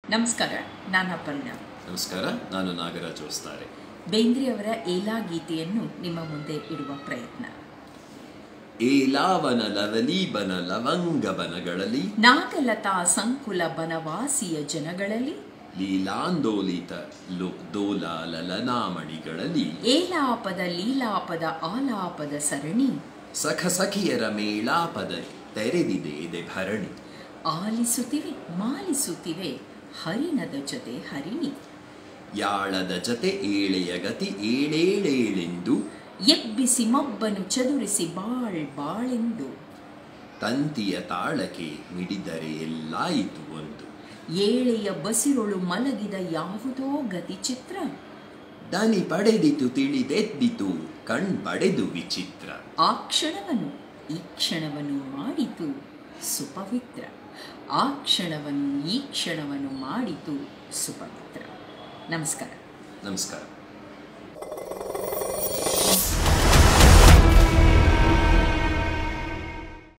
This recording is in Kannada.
ನಮಸ್ಕಾರ ನಾನು ಅಪರ್ಣ ನಮಸ್ಕಾರ ನಾನು ನಾಗರಾಜ್ ಹೊಸ್ತಾರೆ ಬೇಂದ್ರೆಯವರ ಏಲಾ ಗೀತೆಯನ್ನು ನಿಮ್ಮ ಮುಂದೆ ಇಡುವ ಪ್ರಯತ್ನ ಏಲಾವನ ಲವಲೀಬನ ಲವಂಗಬನಗಳಲ್ಲಿ ನಾಗಲತಾ ಸಂಕುಲ ಬನವಾಸಿಯ ಜನಗಳಲ್ಲಿ ಲೀಲಾಂದೋಲಿತ ಲೋ ದೋಲಾಲಲನಾಮಣಿಗಳಲ್ಲಿ ಏಲಾಪದ ಲೀಲಾಪದ ಆಲಾಪದ ಸರಣಿ ಸಖ ಸಖಿಯರ ಮೇಳಾಪದ ತೆರೆದಿದೆ ಎದೆ ಭರಣಿ ಆಲಿಸುತ್ತಿವೆ ಮಾಲಿಸುತ್ತಿವೆ ಹರಿಣದ ಜೊತೆ ಹರಿಣಿ ಯಾಳದ ಜತೆ ಏಳೆಯ ಗತಿ ಏಳೇಳೇಳೆಂದು ಎಬ್ಬಿಸಿ ಮಬ್ಬನು ಚದುರಿಸಿ ಬಾಳ್ ಬಾಳೆಂದು ತಂತಿಯ ತಾಳಕ್ಕೆ ಮಿಡಿದರೆ ಎಲ್ಲಾಯಿತು ಒಂದು ಏಳೆಯ ಬಸಿರೊಳು ಮಲಗಿದ ಯಾವುದೋ ಗತಿಚಿತ್ರ ದನಿ ಪಡೆದಿತು ತಿಳಿದೆದ್ದಿತು ಕಣ್ ಪಡೆದು ವಿಚಿತ್ರ ಆ ಕ್ಷಣವನ್ನು ಈ ಕ್ಷಣವನ್ನು ಮಾಡಿತು ಸುಪವಿತ್ರ ಆ ಕ್ಷಣವನ್ನು ಈ ಕ್ಷಣವನ್ನು ಮಾಡಿತು ಸುಪವಿತ್ರ ನಮಸ್ಕಾರ ನಮಸ್ಕಾರ